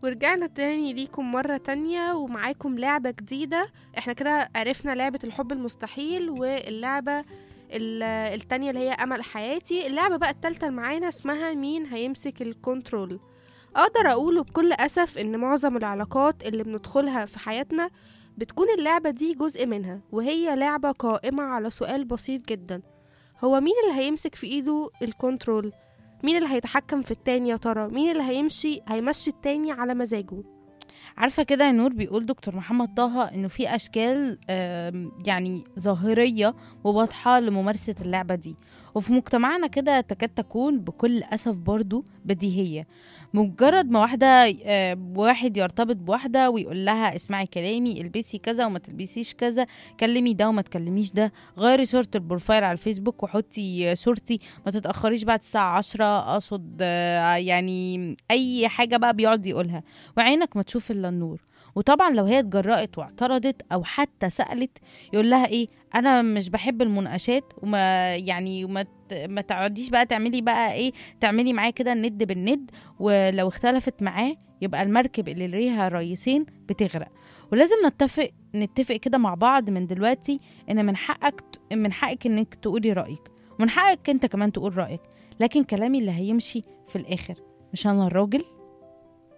ورجعنا تاني ليكم مرة تانية ومعاكم لعبة جديدة احنا كده عرفنا لعبة الحب المستحيل واللعبة ال- التانية اللي هي أمل حياتي اللعبة بقى التالتة اللي معانا اسمها مين هيمسك الكنترول أقدر أقوله بكل أسف إن معظم العلاقات اللي بندخلها في حياتنا بتكون اللعبة دي جزء منها وهي لعبة قائمة على سؤال بسيط جدا هو مين اللي هيمسك في إيده الكنترول؟ مين اللي هيتحكم في التاني يا ترى؟ مين اللي هيمشي هيمشي التاني على مزاجه؟ عارفه كده يا نور بيقول دكتور محمد طه انه في اشكال آم، يعني ظاهريه وواضحه لممارسه اللعبه دي وفي مجتمعنا كده تكاد تكون بكل اسف برضو بديهيه مجرد ما واحده آه، واحد يرتبط بواحده ويقول لها اسمعي كلامي البسي كذا وما تلبسيش كذا كلمي ده وما تكلميش ده غيري صوره البروفايل على الفيسبوك وحطي صورتي ما تتاخريش بعد الساعه 10 اقصد آه، يعني اي حاجه بقى بيقعد يقولها وعينك ما تشوف الا النور وطبعا لو هي اتجرأت واعترضت او حتى سألت يقول لها ايه انا مش بحب المناقشات وما يعني وما ت- ما تقعديش بقى تعملي بقى ايه تعملي معاه كده الند بالند ولو اختلفت معاه يبقى المركب اللي ليها رئيسين بتغرق ولازم نتفق نتفق كده مع بعض من دلوقتي ان من حقك ت- من حقك انك تقولي رأيك ومن حقك انت كمان تقول رأيك لكن كلامي اللي هيمشي في الاخر مش انا الراجل